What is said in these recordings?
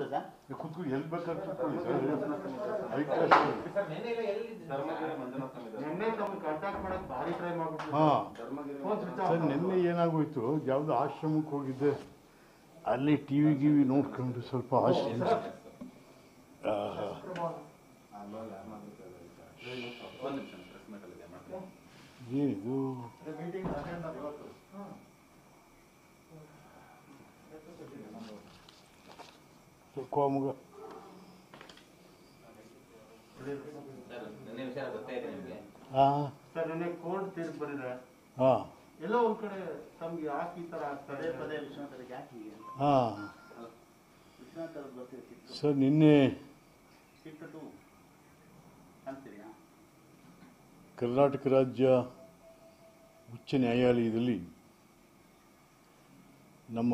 ಕೂತ್ಕೊಳ್ಳೋದಾ ಕುತ್ಕೊ ಎಲ್ಲಿ ಬೇಕಾದ್ರೆ ಕುತ್ಕೊಳ್ಳಿ ಸರ್ ಅವಕಾಶ ಇದೆ. ಧರ್ಮಗಿರಿ ಮಂಜುನಾಥ್ ಸ್ವಾಮಿ ನಿನ್ನೆ ತಮ್ಗೆ ಕಾಂಟ್ಯಾಕ್ಟ್ ಮಾಡಕ್ ಭಾರಿ ಟ್ರೈ ಮಾಡ್ಬಿಟ್ಟು ಹಾ ಧರ್ಮಗಿರಿ ಫೋನ್ ಸ್ವಿಚ್ ಸರ್ ನಿನ್ನೆ ಏನಾಗೋಯ್ತು ಯಾವ್ದು ಆಶ್ರಮಕ್ಕೆ ಹೋಗಿದ್ದೆ ಅಲ್ಲಿ ಟಿ ವಿ ಗಿವಿ ನೋಡ್ಕೊಂಡು ಸ್ವಲ್ಪ ಆಶ್ರಮ ಆಹಾ. ಒಂದು ನಿಮಿಷ ಪ್ರೆಸ್ ಮೀಟ್ ಅಲ್ಲಿ ಮಾಡ್ತೀನಿ ಏನಿದು ಮೀಟಿಂಗ್ ಅಟೆಂಡ್ ಇವತ್ತು ಸ್ವಲ್ಪ ಮಗ ಸರ್ ನಿನ್ನೆ ವಿಚಾರ ಗೊತ್ತೇ ಇದೆ ನಿಮಗೆ ಹಾ ಸರ್ ನಿನ್ನೆ ಕೋರ್ಟ್ ತೀರ್ಪು ಬಂದಿದೆ ಹಾ ಎಲ್ಲೋ ಒಂದ್ ಕಡೆ ತಮ್ಗೆ ಯಾಕೆ ಈ ತರ ಆಗ್ತಾ ಪದೇ ಇದೆ ಪದೇ ವಿಶ್ವನಾಥರಿಗೆ ಯಾಕೆ ಹೀಗೆ ಅಂತ ಹಾ ವಿಶ್ವನಾಥ್ ಅವ್ರಿಗೆ ಗೊತ್ತಿರ್ತಿತ್ತು ಸರ್ ನಿನ್ನೆ ಸಿಟ್ಟು ಅಂತೀರಿಯಾ ಕರ್ನಾಟಕ ರಾಜ್ಯ ಉಚ್ಚ ನ್ಯಾಯಾಲಯದಲ್ಲಿ ನಮ್ಮ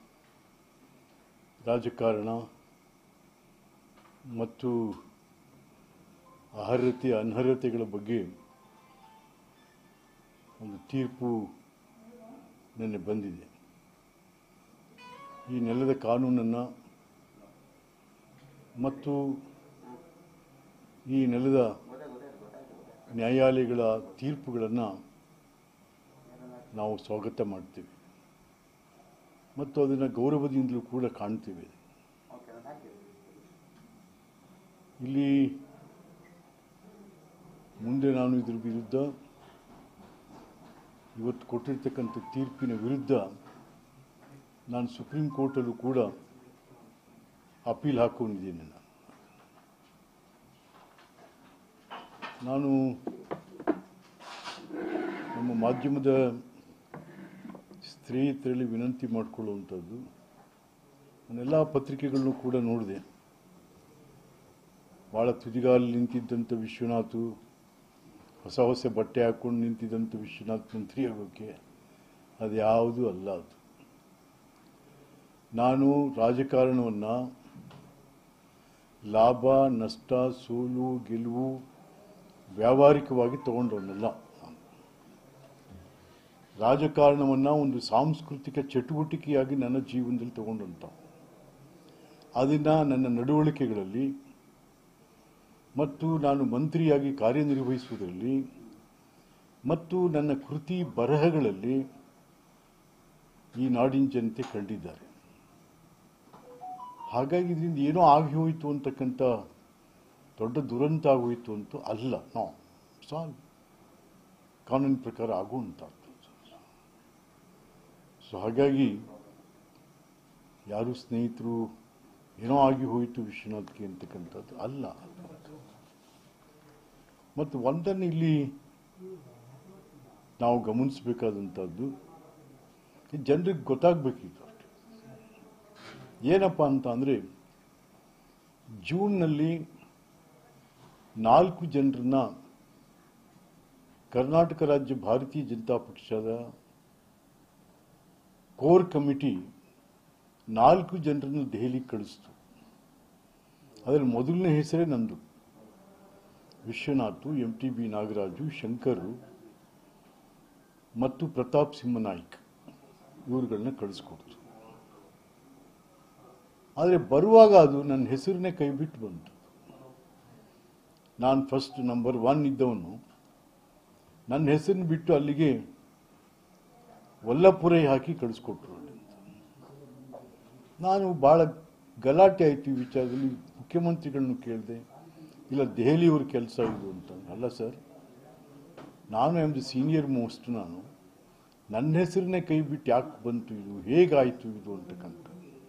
ರಾಜಕಾರಣ ಮತ್ತು ಅರ್ಹತೆ ಅನರ್ಹತೆಗಳ ಬಗ್ಗೆ ಒಂದು ತೀರ್ಪು ನಿನ್ನೆ ಬಂದಿದೆ ಈ ನೆಲದ ಕಾನೂನನ್ನು ಮತ್ತು ಈ ನೆಲದ ನ್ಯಾಯಾಲಯಗಳ ತೀರ್ಪುಗಳನ್ನು ನಾವು ಸ್ವಾಗತ ಮಾಡ್ತೀವಿ ಮತ್ತು ಅದನ್ನು ಗೌರವದಿಂದಲೂ ಕೂಡ ಕಾಣ್ತೀವಿ ಓಕೆ ನಾನು ಹಾಕಿದೆ ಇಲ್ಲಿ ಮುಂದೆ ನಾನು ಇದ್ರ ವಿರುದ್ಧ ಇವತ್ತು ಕೊಟ್ಟಿರ್ತಕ್ಕಂಥ ತೀರ್ಪಿನ ವಿರುದ್ಧ ನಾನು ಸುಪ್ರೀಂ ಕೋರ್ಟಲ್ಲೂ ಕೂಡ ಅಪೀಲ್ ಹಾಕೊಂಡಿದ್ದೀನಿ ನಾನು ನಾನು ನಮ್ಮ ಮಾಧ್ಯಮದ ಸ್ನೇಹಿತರಲ್ಲಿ ವಿನಂತಿ ಮಾಡಿಕೊಳ್ಳುವಂಥದ್ದು ನಾನೆಲ್ಲ ಪತ್ರಿಕೆಗಳನ್ನು ಕೂಡ ನೋಡಿದೆ ಭಾಳ ತುದಿಗಾಲಲ್ಲಿ ನಿಂತಿದ್ದಂಥ ವಿಶ್ವನಾಥು ಹೊಸ ಹೊಸ ಬಟ್ಟೆ ಹಾಕ್ಕೊಂಡು ನಿಂತಿದ್ದಂಥ ವಿಶ್ವನಾಥ್ ಮಂತ್ರಿ ಆಗೋಕ್ಕೆ ಅದು ಯಾವುದೂ ಅಲ್ಲ ಅದು ನಾನು ರಾಜಕಾರಣವನ್ನು ಲಾಭ ನಷ್ಟ ಸೋಲು ಗೆಲುವು ವ್ಯಾವಹಾರಿಕವಾಗಿ ತಗೊಂಡವನಲ್ಲ ನಾನು. ರಾಜಕಾರಣವನ್ನು ಒಂದು ಸಾಂಸ್ಕೃತಿಕ ಚಟುವಟಿಕೆಯಾಗಿ ನನ್ನ ಜೀವನದಲ್ಲಿ ತಗೊಂಡಂಥ ಅದನ್ನು ನನ್ನ ನಡವಳಿಕೆಗಳಲ್ಲಿ ಮತ್ತು ನಾನು ಮಂತ್ರಿಯಾಗಿ ಕಾರ್ಯನಿರ್ವಹಿಸುವುದರಲ್ಲಿ ಮತ್ತು ನನ್ನ ಕೃತಿ ಬರಹಗಳಲ್ಲಿ ಈ ನಾಡಿನ ಜನತೆ ಕಂಡಿದ್ದಾರೆ ಹಾಗಾಗಿ ಇದರಿಂದ ಏನೋ ಆಗಿ ಹೋಯಿತು ಅಂತಕ್ಕಂಥ ದೊಡ್ಡ ದುರಂತ ಆಗೋಯಿತು ಅಂತೂ ಅಲ್ಲ ನೋ ಸಾಲ್ ಕಾನೂನಿನ ಪ್ರಕಾರ ಆಗುವಂಥದ್ದು ಸೊ ಹಾಗಾಗಿ ಯಾರು ಸ್ನೇಹಿತರು ಏನೋ ಆಗಿ ಹೋಯಿತು ವಿಶ್ವನಾಥ್ಗೆ ಅಂತಕ್ಕಂಥದ್ದು ಅಲ್ಲ ಮತ್ತು ಒಂದನ್ನು ಇಲ್ಲಿ ನಾವು ಗಮನಿಸಬೇಕಾದಂಥದ್ದು ಜನರಿಗೆ ಗೊತ್ತಾಗಬೇಕಿತ್ತು ಅಷ್ಟೆ ಏನಪ್ಪ ಅಂತ ಅಂದರೆ ಜೂನ್ನಲ್ಲಿ ನಾಲ್ಕು ಜನರನ್ನ ಕರ್ನಾಟಕ ರಾಜ್ಯ ಭಾರತೀಯ ಜನತಾ ಪಕ್ಷದ ಕೋರ್ ಕಮಿಟಿ ನಾಲ್ಕು ಜನರನ್ನು ದೆಹಲಿಗೆ ಕಳಿಸ್ತು ಅದರಲ್ಲಿ ಮೊದಲನೇ ಹೆಸರೇ ನಂದು Vishwanath M T B Nagaraj Shankar ಮತ್ತು ಪ್ರತಾಪ್ ಸಿಂಹ ನಾಯ್ಕ್ ಇವ್ರುಗಳನ್ನ ಕಳಿಸ್ಕೊಡ್ತು ಆದರೆ ಬರುವಾಗ ಅದು ನನ್ನ ಹೆಸರನ್ನೇ ಕೈಬಿಟ್ಟು ಬಂತು ನಾನು ಫಸ್ಟ್ ನಂಬರ್ ಒನ್ ಇದ್ದವನು ನನ್ನ ಹೆಸರನ್ನ ಬಿಟ್ಟು ಅಲ್ಲಿಗೆ ವಲ್ಲಪುರೈ ಹಾಕಿ ಕಳಿಸ್ಕೊಟ್ರು ಅಂತ ನಾನು ಭಾಳ ಗಲಾಟೆ ಆಯಿತು ಈ ವಿಚಾರದಲ್ಲಿ ಮುಖ್ಯಮಂತ್ರಿಗಳನ್ನು ಕೇಳಿದೆ ಇಲ್ಲ ದೆಹಲಿಯವ್ರ ಕೆಲಸ ಇದು ಅಂತ ಅಲ್ಲ ಸರ್ ನಾನು ಆಮ್ ದಿ ಸೀನಿಯರ್ ಮೋಸ್ಟ್ ನಾನು ನನ್ನ ಹೆಸರನ್ನೇ ಕೈ ಬಿಟ್ಟು ಯಾಕೆ ಬಂತು ಇದು ಹೇಗಾಯಿತು ಇದು ಅಂತಕ್ಕಂಥ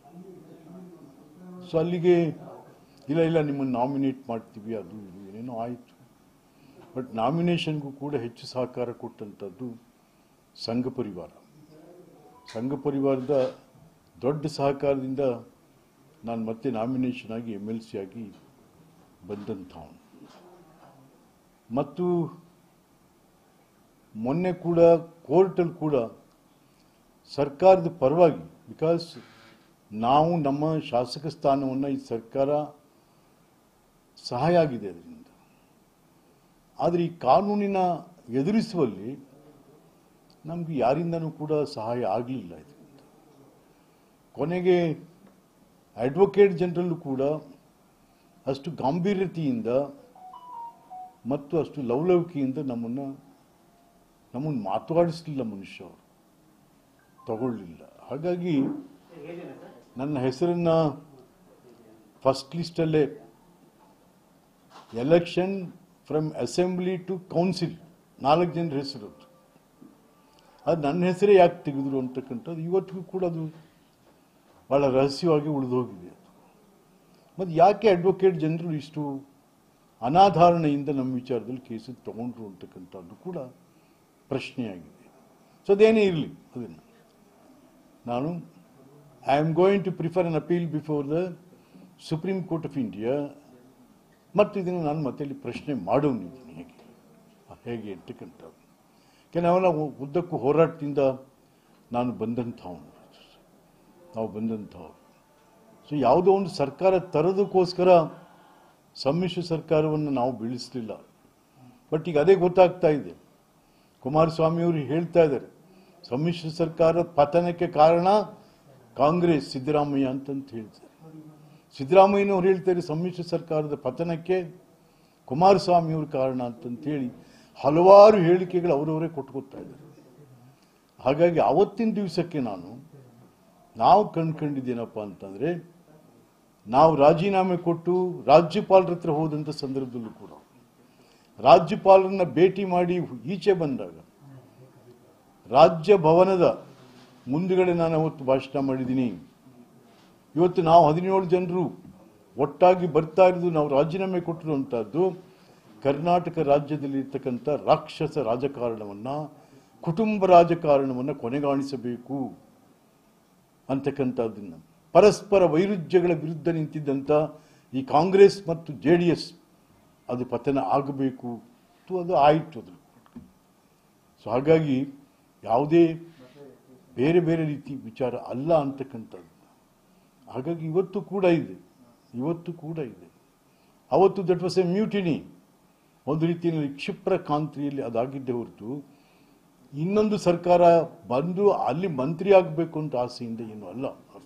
ಸೊ ಅಲ್ಲಿಗೆ ಇಲ್ಲ ಇಲ್ಲ ನಿಮ್ಮನ್ನು ನಾಮಿನೇಟ್ ಮಾಡ್ತೀವಿ ಅದು ಇದು ಏನೇನೋ ಆಯಿತು ಬಟ್ ನಾಮಿನೇಷನ್ಗೂ ಕೂಡ ಹೆಚ್ಚು ಸಹಕಾರ ಕೊಟ್ಟಂಥದ್ದು ಸಂಘ ಪರಿವಾರ ಸಂಘ ಪರಿವಾರದ ದೊಡ್ಡ ಸಹಕಾರದಿಂದ ನಾನು ಮತ್ತೆ ನಾಮಿನೇಷನ್ ಆಗಿ ಎಮ್ ಎಲ್ ಸಿ ಆಗಿ ಬಂದಂಥವನು ಮತ್ತು ಮೊನ್ನೆ ಕೂಡ ಕೋರ್ಟಲ್ಲಿ ಕೂಡ ಸರ್ಕಾರದ ಪರವಾಗಿ ಬಿಕಾಸ್ ನಾವು ನಮ್ಮ ಶಾಸಕ ಸ್ಥಾನವನ್ನು ಈ ಸರ್ಕಾರ ಸಹಾಯ ಆಗಿದೆ ಅದರಿಂದ ಆದರೆ ಈ ಕಾನೂನಿನ ಎದುರಿಸುವಲ್ಲಿ ನಮಗೆ ಯಾರಿಂದನೂ ಕೂಡ ಸಹಾಯ ಆಗಲಿಲ್ಲ ಇದರಿಂದ ಕೊನೆಗೆ ಅಡ್ವೊಕೇಟ್ ಜನರಲ್ಲೂ ಕೂಡ ಅಷ್ಟು ಗಾಂಭೀರ್ಯತೆಯಿಂದ ಮತ್ತು ಅಷ್ಟು ಲವಲವಿಕೆಯಿಂದ ನಮ್ಮನ್ನು ನಮ್ಮನ್ನು ಮಾತನಾಡಿಸಲಿಲ್ಲ ಮನುಷ್ಯ ಅವರು ತಗೊಳ್ಳಿಲ್ಲ ಹಾಗಾಗಿ ನನ್ನ ಹೆಸರನ್ನು ಫಸ್ಟ್ ಲಿಸ್ಟಲ್ಲೇ election from assembly to council ನಾಲ್ಕು ಜನರ ಹೆಸರು ಅದು. ಅದು ನನ್ನ ಹೆಸರೇ ಯಾಕೆ ತೆಗೆದ್ರು ಅಂತಕ್ಕಂಥದ್ದು ಇವತ್ತಿಗೂ ಕೂಡ ಅದು ಭಾಳ ರಹಸ್ಯವಾಗಿ ಉಳಿದೋಗಿದೆ ಅದು ಮತ್ತು ಯಾಕೆ ಅಡ್ವೊಕೇಟ್ ಜನರು ಇಷ್ಟು ಅನಾಧಾರಣೆಯಿಂದ ನಮ್ಮ ವಿಚಾರದಲ್ಲಿ ಕೇಸು ತಗೊಂಡ್ರು ಅಂತಕ್ಕಂಥದ್ದು ಕೂಡ ಪ್ರಶ್ನೆಯಾಗಿದೆ ಸೊ ಅದೇನೇ ಇರಲಿ ಅದನ್ನು ನಾನು I am going to prefer an appeal before the supreme court of India ಮತ್ತು ಇದನ್ನು ನಾನು ಮತ್ತೆ ಇಲ್ಲಿ ಪ್ರಶ್ನೆ ಮಾಡೋನಿದ್ದೀನಿ ಹೇಗೆ ಹೇಗೆ ಅಂತಕ್ಕಂಥದ್ದು ಕೆಲವೆಲ್ಲ ಉದ್ದಕ್ಕೂ ಹೋರಾಟದಿಂದ ನಾನು ಬಂದಂಥವನು ನಾವು ಬಂದಂಥವ್ರು ಸೊ ಯಾವುದೋ ಒಂದು ಸರ್ಕಾರ ತರೋದಕ್ಕೋಸ್ಕರ ಸಮ್ಮಿಶ್ರ ಸರ್ಕಾರವನ್ನು ನಾವು ಬೀಳಿಸಲಿಲ್ಲ ಬಟ್ ಈಗ ಅದೇ ಗೊತ್ತಾಗ್ತಾ ಇದೆ ಕುಮಾರಸ್ವಾಮಿಯವರು ಹೇಳ್ತಾ ಇದ್ದಾರೆ ಸಮ್ಮಿಶ್ರ ಸರ್ಕಾರ ಪತನಕ್ಕೆ ಕಾರಣ ಕಾಂಗ್ರೆಸ್ ಸಿದ್ದರಾಮಯ್ಯ ಅಂತಂತ ಹೇಳ್ತಾರೆ ಸಿದ್ದರಾಮಯ್ಯನವ್ರು ಹೇಳ್ತಾರೆ ಸಮ್ಮಿಶ್ರ ಸರ್ಕಾರದ ಪತನಕ್ಕೆ ಕುಮಾರಸ್ವಾಮಿಯವ್ರ ಕಾರಣ ಅಂತಂತೇಳಿ ಹಲವಾರು ಹೇಳಿಕೆಗಳು ಅವರವರೇ ಕೊಟ್ಕೊತಾ ಇದ್ದಾರೆ ಹಾಗಾಗಿ ಅವತ್ತಿನ ದಿವಸಕ್ಕೆ ನಾನು ನಾವು ಕಂಡ್ಕೊಂಡಿದ್ದೇನಪ್ಪ ಅಂತಂದ್ರೆ ನಾವು ರಾಜೀನಾಮೆ ಕೊಟ್ಟು ರಾಜ್ಯಪಾಲರ ಹತ್ರ ಹೋದಂಥ ಸಂದರ್ಭದಲ್ಲೂ ಕೂಡ ರಾಜ್ಯಪಾಲರನ್ನ ಭೇಟಿ ಮಾಡಿ ಈಚೆ ಬಂದಾಗ ರಾಜ್ಯ ಭವನದ ಮುಂದುಗಡೆ ನಾನು ಅವತ್ತು ಭಾಷಣ ಮಾಡಿದ್ದೀನಿ ಇವತ್ತು ನಾವು ಹದಿನೇಳು ಜನರು ಒಟ್ಟಾಗಿ ಬರ್ತಾ ಇರೋದು ನಾವು ರಾಜೀನಾಮೆ ಕೊಟ್ಟಿರುವಂತಹದ್ದು ಕರ್ನಾಟಕ ರಾಜ್ಯದಲ್ಲಿ ಇರ್ತಕ್ಕಂಥ ರಾಕ್ಷಸ ರಾಜಕಾರಣವನ್ನ ಕುಟುಂಬ ರಾಜಕಾರಣವನ್ನ ಕೊನೆಗಾಣಿಸಬೇಕು ಅಂತಕ್ಕಂಥದ್ದನ್ನು ಪರಸ್ಪರ ವೈರುಧ್ಯಗಳ ವಿರುದ್ಧ ನಿಂತಿದ್ದಂಥ ಈ ಕಾಂಗ್ರೆಸ್ ಮತ್ತು ಜೆ ಡಿ ಎಸ್ ಅದು ಪತನ ಆಗಬೇಕು ಮತ್ತು ಅದು ಆಯಿತು ಅದು ಸೊ ಹಾಗಾಗಿ ಯಾವುದೇ ಬೇರೆ ಬೇರೆ ರೀತಿ ವಿಚಾರ ಅಲ್ಲ ಅಂತಕ್ಕಂಥದ್ದು ಹಾಗಾಗಿ ಇವತ್ತು ಕೂಡ ಇದೆ ಇವತ್ತು ಕೂಡ ಇದೆ ಅವತ್ತು ದಟ್ ವಾಸ್ ಎ ಮ್ಯೂಟಿನಿ ಒಂದು ರೀತಿಯಲ್ಲಿ ಕ್ಷಿಪ್ರ ಕಾಂತ್ರಿಯಲ್ಲಿ ಅದಾಗಿದ್ದೇ ಹೊರತು ಇನ್ನೊಂದು ಸರ್ಕಾರ ಬಂದು ಅಲ್ಲಿ ಮಂತ್ರಿ ಆಗಬೇಕು ಅಂತ ಆಸೆಯಿಂದ ಏನು ಅಲ್ಲ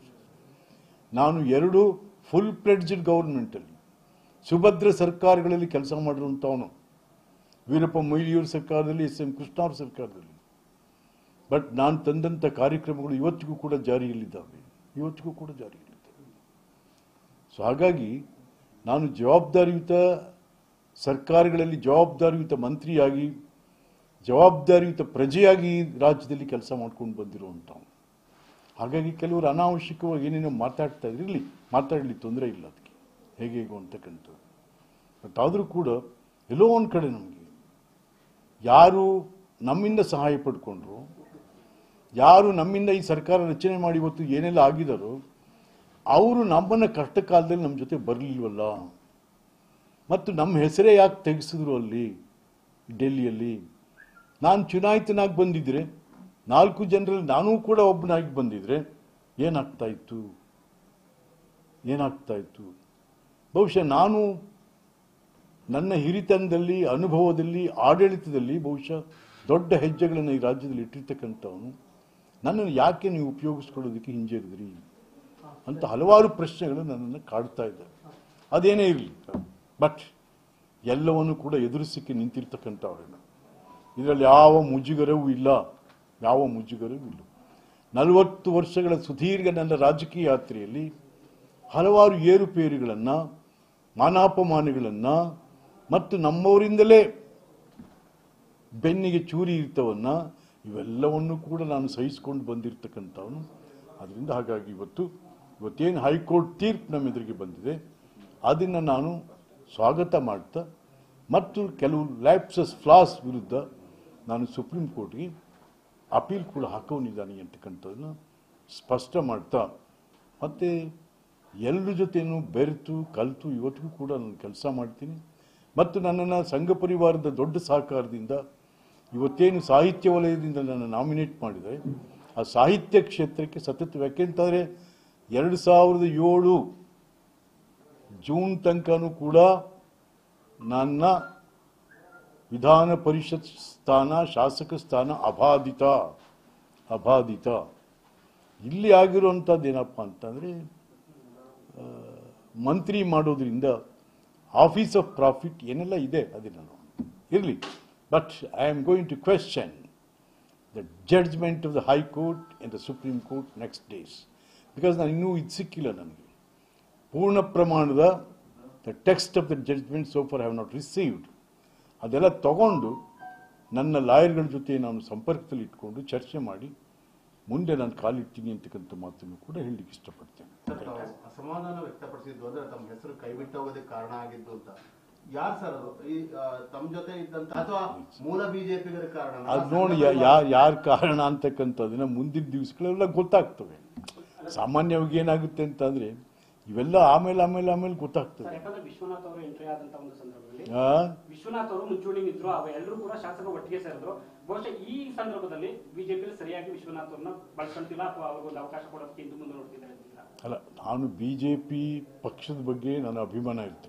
ನಾನು ಎರಡು ಫುಲ್ ಪ್ಲೆಡ್ಜ್ಡ್ ಗೌರ್ಮೆಂಟಲ್ಲಿ ಸುಭದ್ರ ಸರ್ಕಾರಗಳಲ್ಲಿ ಕೆಲಸ ಮಾಡಿರುವಂಥವನು ವೀರಪ್ಪ ಮೊಯ್ಲಿಯವ್ರ ಸರ್ಕಾರದಲ್ಲಿ ಎಸ್ ಎಂ ಕೃಷ್ಣ ಅವ್ರ ಸರ್ಕಾರದಲ್ಲಿ ಬಟ್ ನಾನು ತಂದಂಥ ಕಾರ್ಯಕ್ರಮಗಳು ಇವತ್ತಿಗೂ ಕೂಡ ಜಾರಿಯಲ್ಲಿದ್ದಾವೆ ಇವತ್ತಿಗೂ ಕೂಡ ಜಾರಿಯಲ್ಲಿದ್ದಾವೆ ಸೊ ಹಾಗಾಗಿ ನಾನು ಜವಾಬ್ದಾರಿಯುತ ಸರ್ಕಾರಗಳಲ್ಲಿ ಜವಾಬ್ದಾರಿಯುತ ಮಂತ್ರಿಯಾಗಿ ಜವಾಬ್ದಾರಿಯುತ ಪ್ರಜೆಯಾಗಿ ಈ ರಾಜ್ಯದಲ್ಲಿ ಕೆಲಸ ಮಾಡ್ಕೊಂಡು ಬಂದಿರುವಂಥವ್ನು ಹಾಗಾಗಿ ಕೆಲವರು ಅನಾವಶ್ಯಕವಾಗಿ ಏನೇನೋ ಮಾತಾಡ್ತಾ ಇರಲಿ ಮಾತಾಡಲಿ ತೊಂದರೆ ಇಲ್ಲ ಅದಕ್ಕೆ ಹೇಗೆ ಹೇಗೋ ಅಂತಕ್ಕಂಥದ್ದು ಬಟ್ ಆದರೂ ಕೂಡ ಎಲ್ಲೋ ಒಂದು ಕಡೆ ನಮಗೆ ಯಾರು ನಮ್ಮಿಂದ ಸಹಾಯ ಪಡ್ಕೊಂಡ್ರು ಯಾರು ನಮ್ಮಿಂದ ಈ ಸರ್ಕಾರ ರಚನೆ ಮಾಡಿ ಇವತ್ತು ಏನೆಲ್ಲ ಆಗಿದಾರೋ ಅವರು ನಮ್ಮನ್ನ ಕಷ್ಟ ಕಾಲದಲ್ಲಿ ನಮ್ಮ ಜೊತೆ ಬರಲಿಲ್ವಲ್ಲ ಮತ್ತು ನಮ್ಮ ಹೆಸರೇ ಯಾಕೆ ತೆಗೆಸಿದ್ರು ಅಲ್ಲಿ ಡೆಲ್ಲಿಯಲ್ಲಿ ನಾನು ಚುನಾಯಿತನಾಗಿ ಬಂದಿದ್ರೆ ನಾಲ್ಕು ಜನರಲ್ಲಿ ನಾನೂ ಕೂಡ ಒಬ್ಬನಾಗಿ ಬಂದಿದ್ರೆ ಏನಾಗ್ತಾ ಇತ್ತು ಏನಾಗ್ತಾ ಇತ್ತು ಬಹುಶಃ ನಾನು ನನ್ನ ಹಿರಿತನದಲ್ಲಿ ಅನುಭವದಲ್ಲಿ ಆಡಳಿತದಲ್ಲಿ ಬಹುಶಃ ದೊಡ್ಡ ಹೆಜ್ಜೆಗಳನ್ನು ಈ ರಾಜ್ಯದಲ್ಲಿ ಇಟ್ಟಿರ್ತಕ್ಕಂಥವನು ನನ್ನನ್ನು ಯಾಕೆ ನೀವು ಉಪಯೋಗಿಸ್ಕೊಳ್ಳೋದಕ್ಕೆ ಹಿಂಜರಿದ್ರಿ ಅಂತ ಹಲವಾರು ಪ್ರಶ್ನೆಗಳು ನನ್ನನ್ನು ಕಾಡ್ತಾ ಇದ್ದಾವೆ ಅದೇನೇ ಇರಲಿ ಬಟ್ ಎಲ್ಲವನ್ನು ಕೂಡ ಎದುರಿಸಕ್ಕೆ ನಿಂತಿರ್ತಕ್ಕಂಥವ್ರೇನು ಇದರಲ್ಲಿ ಯಾವ ಮುಜುಗರವೂ ಇಲ್ಲ ಯಾವ ಮುಜುಗರವೂ ಇಲ್ಲ ನಲವತ್ತು ವರ್ಷಗಳ ಸುದೀರ್ಘ ನನ್ನ ರಾಜಕೀಯ ಯಾತ್ರೆಯಲ್ಲಿ ಹಲವಾರು ಏರುಪೇರುಗಳನ್ನು ಮಾನಾಪಮಾನಗಳನ್ನು ಮತ್ತು ನಮ್ಮವರಿಂದಲೇ ಬೆನ್ನಿಗೆ ಚೂರಿ ಇರ್ತವನ್ನ ಇವೆಲ್ಲವನ್ನು ಕೂಡ ನಾನು ಸಹಿಸಿಕೊಂಡು ಬಂದಿರತಕ್ಕಂಥವನು ಅದರಿಂದ ಹಾಗಾಗಿ ಇವತ್ತು ಇವತ್ತೇನು ಹೈಕೋರ್ಟ್ ತೀರ್ಪು ನಮ್ಮ ಎದುರಿಗೆ ಬಂದಿದೆ ಅದನ್ನು ನಾನು ಸ್ವಾಗತ ಮಾಡ್ತಾ ಮತ್ತು ಕೆಲವು ಲ್ಯಾಪ್ಸಸ್ ಫ್ಲಾಸ್ ವಿರುದ್ಧ ನಾನು ಸುಪ್ರೀಂ ಕೋರ್ಟ್ಗೆ ಅಪೀಲ್ ಕೂಡ ಹಾಕೋನಿದ್ದಾನೆ ಅಂತಕ್ಕಂಥದ್ದನ್ನು ಸ್ಪಷ್ಟ ಮಾಡ್ತಾ ಮತ್ತು ಎಲ್ಲರ ಜೊತೆನೂ ಬೆರೆತು ಕಲಿತು ಇವತ್ತಿಗೂ ಕೂಡ ನಾನು ಕೆಲಸ ಮಾಡ್ತೀನಿ ಮತ್ತು ನನ್ನನ್ನು ಸಂಘ ಪರಿವಾರದ ದೊಡ್ಡ ಸಹಕಾರದಿಂದ ಇವತ್ತೇನು ಸಾಹಿತ್ಯ ವಲಯದಿಂದ ನನ್ನ ನಾಮಿನೇಟ್ ಮಾಡಿದರೆ ಆ ಸಾಹಿತ್ಯ ಕ್ಷೇತ್ರಕ್ಕೆ ಸತತ ಯಾಕೆಂತಂದರೆ ಎರಡು ಸಾವಿರದ ಏಳು ಜೂನ್ ತನಕನೂ ಕೂಡ ನನ್ನ ವಿಧಾನ ಪರಿಷತ್ ಸ್ಥಾನ ಶಾಸಕ ಸ್ಥಾನ ಅಬಾಧಿತ ಅಬಾಧಿತ ಇಲ್ಲಿ ಆಗಿರುವಂಥದ್ದು ಏನಪ್ಪ ಅಂತಂದರೆ ಆ, ಮಂತ್ರಿ ಮಾಡೋದ್ರಿಂದ ಆಫೀಸ್ ಆಫ್ ಪ್ರಾಫಿಟ್ ಏನೆಲ್ಲ ಇದೆ ಅದನ್ನು ಇರಲಿ but I am going to question the judgment of the high court in the supreme court next days because ನಾನು ಇನ್ನೂ ಇದು ಸಿಕ್ಕಿಲ್ಲ ನನಗೆ ಪೂರ್ಣ ಪ್ರಮಾಣದ the text of the judgment so far have not received ಅದೆಲ್ಲ ತಗೊಂಡು ನನ್ನ ಲಾಯರ್ಗಳ ಜೊತೆ ನಾನು ಸಂಪರ್ಕದಲ್ಲಿ ಇಟ್ಕೊಂಡು ಚರ್ಚೆ ಮಾಡಿ ಮುಂದೆ ನಾನು ಕಾಲಿಡ್ತೀನಿ ಅಂತಕ್ಕಂಥ ಮಾತನ್ನು ಕೂಡ ಹೇಳಲಿಕ್ಕೆ ಇಷ್ಟಪಡ್ತೇನೆ ಸರ್, ತಾವು ಅಸಮಾಧಾನ ವ್ಯಕ್ತಪಡಿಸಿದ್ದು ಅಂದ್ರೆ ತಮ್ಮ ಹೆಸರು ಕೈಬಿಟ್ಟು ಹೋಗೋದಕ್ಕೆ ಕಾರಣ ಆಗಿದ್ದು ಅಂತ ಯಾರು ಸರ್ ಅದು ಈ ಆ, ತಮ್ಮ ಜೊತೆ ಇದ್ದಂತ ಅಥವಾ ಮೂಲ ಬಿಜೆಪಿಗರ ಕಾರಣ ಅದು ನೋಡಿ ಯಾರು ಯಾರ ಕಾರಣ ಅಂತಕ್ಕಂಥದ್ದನ್ನ ಮುಂದಿನ ದಿವಸಗಳೆಲ್ಲ ಗೊತ್ತಾಗ್ತವೆ ಸಾಮಾನ್ಯವಾಗಿ ಏನಾಗುತ್ತೆ ಅಂತಂದ್ರೆ ಇವೆಲ್ಲ ಆಮೇಲೆ ಆಮೇಲೆ ಆಮೇಲೆ ಗೊತ್ತಾಗ್ತದೆ ಸರ್, ಯಾಕಂದ್ರೆ ವಿಶ್ವನಾಥ್ ಅವರು ಎಂಟ್ರಿ ಆದಂತ ಒಂದು ಸಂದರ್ಭದಲ್ಲಿ ಆ? ವಿಶ್ವನಾಥ್ ಅವರು ಮುಂಚೂಣಿ ಇದ್ರು ಅವ ಎಲ್ಲರೂ ಕೂಡ ಶಾಸಕ ಒಟ್ಟಿಗೆ ಸೇರಿದ್ರು ಬಹುಶಃ ಈ ಸಂದರ್ಭದಲ್ಲಿ ಬಿಜೆಪಿ ಸರಿಯಾಗಿ ವಿಶ್ವನಾಥ್ ಅವ್ರನ್ನ ಬಳಸ್ಕೊಂತಿಲ್ಲ ಅಥವಾ ಅವ್ರಿಗೊಂದು ಅವಕಾಶ ಕೊಡೋದಕ್ಕೆ ಹಿಂದೆ ಮುಂದೆ ನೋಡ್ತಿದ್ದಾರೆ ಅಂತೀರಾ? ಅಲ್ಲ ನಾನು ಬಿ ಜೆ ಪಿ ಪಕ್ಷದ ಬಗ್ಗೆ ನನ್ನ ಅಭಿಮಾನ ಇರ್ತಕ್ಕಂಥ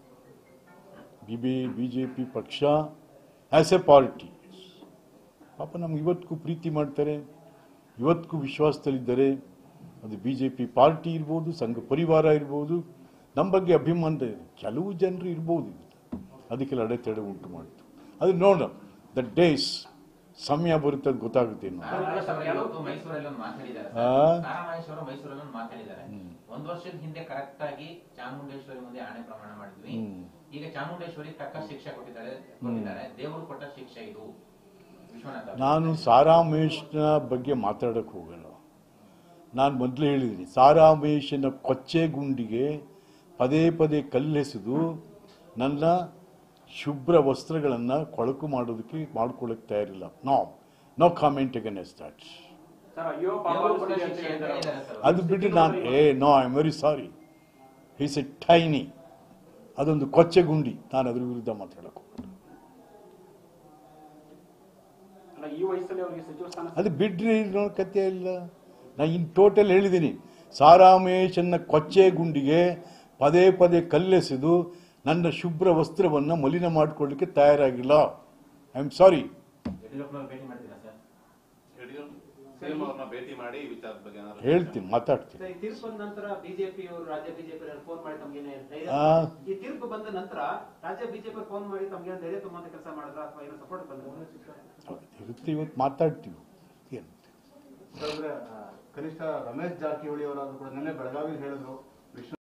B B B J P ಪಕ್ಷ ಆ್ಯಸ್ ಎ ಪಾರ್ಟಿ ಪಾಪ ನಮ್ಗೆ ಇವತ್ತಿಗೂ ಪ್ರೀತಿ ಮಾಡ್ತಾರೆ ಇವತ್ತಿಗೂ ವಿಶ್ವಾಸದಲ್ಲಿದ್ದಾರೆ ಅದು ಬಿ ಜೆ ಪಿ ಪಾರ್ಟಿ ಇರ್ಬೋದು ಸಂಘ ಪರಿವಾರ ಇರ್ಬೋದು ನಮ್ಮ ಬಗ್ಗೆ ಅಭಿಮಾನ ಇದೆ ಕೆಲವು ಜನರು ಇರ್ಬೋದು ಅದಕ್ಕೆಲ್ಲ ಅಡೆತಡೆ ಉಂಟು ಮಾಡಿತು ಅದು ನೋಡೋಣ ದ ಡೇಸ್ ಸಮಯ ಬರುತ್ತೆ ಅದು ಗೊತ್ತಾಗುತ್ತೆ ಇನ್ನು ತಾರಾಮಹೇಶ್ ಅವರು ಇವತ್ತು ಮೈಸೂರಲ್ಲಿ ಒಂದು ಮಾತಾಡಿದ್ದಾರೆ ಆ? ತಾರಾಮಹೇಶ್ ಅವರು ಮೈಸೂರಲ್ಲಿ ಒಂದು ಮಾತಾಡಿದ್ದಾರೆ ಒಂದ್ ವರ್ಷದ ಹಿಂದೆ ಕರೆಕ್ಟ್ ಆಗಿ ಚಾಮುಂಡೇಶ್ವರಿ ಮುಂದೆ ಆಣೆ ಪ್ರಮಾಣ ಮಾಡಿದ್ವಿ ಹ್ಮ್. ಈಗ ಚಾಮುಂಡೇಶ್ವರಿ ತಕ್ಕ ಶಿಕ್ಷೆ ಕೊಟ್ಟಿದ್ದಾರೆ ಕೊಟ್ಟಿದ್ದಾರೆ ದೇವರು ಕೊಟ್ಟ ಶಿಕ್ಷೆ ಇದು ವಿಶ್ವನಾಥ್ ಅವರು. ನಾನು ಸಾರಾಮೇಶ್ನ ಬಗ್ಗೆ ಮಾತಾಡಕ್ಕೆ ಹೋಗಲ್ಲ ನಾನು ಮೊದಲೇ ಹೇಳಿದ್ದೀನಿ ಸಾರಾಮೇಶನ ಕೊಚ್ಚೆ ಗುಂಡಿಗೆ ಪದೇ ಪದೇ ಕಲ್ಲೆಸೆದು ನನ್ನ ಶುಭ್ರ ವಸ್ತ್ರಗಳನ್ನು ಕೊಳಕು ಮಾಡೋದಕ್ಕೆ ಮಾಡ್ಕೊಳ್ಳೋಕೆ ತಯಾರಿಲ್ಲ no no comment against that sir ಅಯ್ಯೋ ಪಾಪ ದೇವರು ಕೊಟ್ಟ ಅನ್ಸುತ್ತೆ ಅಂತ ಶಿಕ್ಷೆ ಅಂತ ಹೇಳಿದ್ದಾರೆ ಹೇಳಿದ್ದಾರೆ ಸರ್. ಅದು ಬಿಟ್ಟು ನಾನು ಏ no I am very sorry is a tiny ಅದೊಂದು ಕೊಚ್ಚೆ ಗುಂಡಿ ನಾನು ಅದ್ರ ವಿರುದ್ಧ ಮಾತಾಡಕ್ಕೆ ಹೋಗಲ್ಲ ಅಲ್ಲ ಈ ವಯಸ್ಸಲ್ಲಿ ಅವರಿಗೆ ಸಚಿವ ಸ್ಥಾನ ಅದು ಬಿಡ್ರಿ ನೋ ಕಥೆ ಇಲ್ಲ ನಾ ಇನ್ ಟೋಟಲ್ ಹೇಳಿದ್ದೀನಿ ಸಾರಾಮೇಶನ್ನ ಕೊಚ್ಚೆ ಗುಂಡಿಗೆ ಪದೇ ಪದೇ ಕಲ್ಲೆಸೆದು ನನ್ನ ಶುಭ್ರ ವಸ್ತ್ರವನ್ನು ಮಲಿನ ಮಾಡಿಕೊಳ್ಳಿಕ್ಕೆ ತಯಾರಾಗಿಲ್ಲ ಐ ಆಮ್ ಸಾರಿ ಯಡಿಯೂರಪ್ಪನವ್ರು ಭೇಟಿ ಮಾಡ್ತೀರಾ ಸರ್ ಸಿಎಂ ಅವ್ರನ್ನ ಭೇಟಿ ಮಾಡಿ ಈ ವಿಚಾರದ ಬಗ್ಗೆ ಏನಾದ್ರು ಹೇಳ್ತೀನಿ ಮಾತಾಡ್ತೀನಿ ಈ ತೀರ್ಪು ಬಂದ ನಂತರ ಬಿಜೆಪಿ ಅವರು ರಾಜ್ಯ ಬಿಜೆಪಿ ಫೋನ್ ಮಾಡಿ ತಮ್ಗೆ ಧೈರ್ಯ ಆ. ಈ ತೀರ್ಪು ಬಂದ ನಂತರ ರಾಜ್ಯ ಬಿಜೆಪಿ ಫೋನ್ ಮಾಡಿ ತಮ್ಗೆ ಧೈರ್ಯ ತುಂಬುವಂತ ಕೆಲಸ ಮಾಡಿದ್ರ ಅಥವಾ ಏನೋ ಸಪೋರ್ಟ್ ಬಂದ ಇರುತ್ತೆ ಇವತ್ತು ಮಾತಾಡ್ತೀವಿ ಏನು ಅಂದ್ರೆ ಆ, ಕನಿಷ್ಠ ರಮೇಶ್ ಜಾರಕಿಹೊಳಿ ಅವರಾದ್ರೂ ಕೂಡ ನಿನ್ನೆ ಬೆಳಗಾವಿಲಿ ಹೇಳಿದ್ರು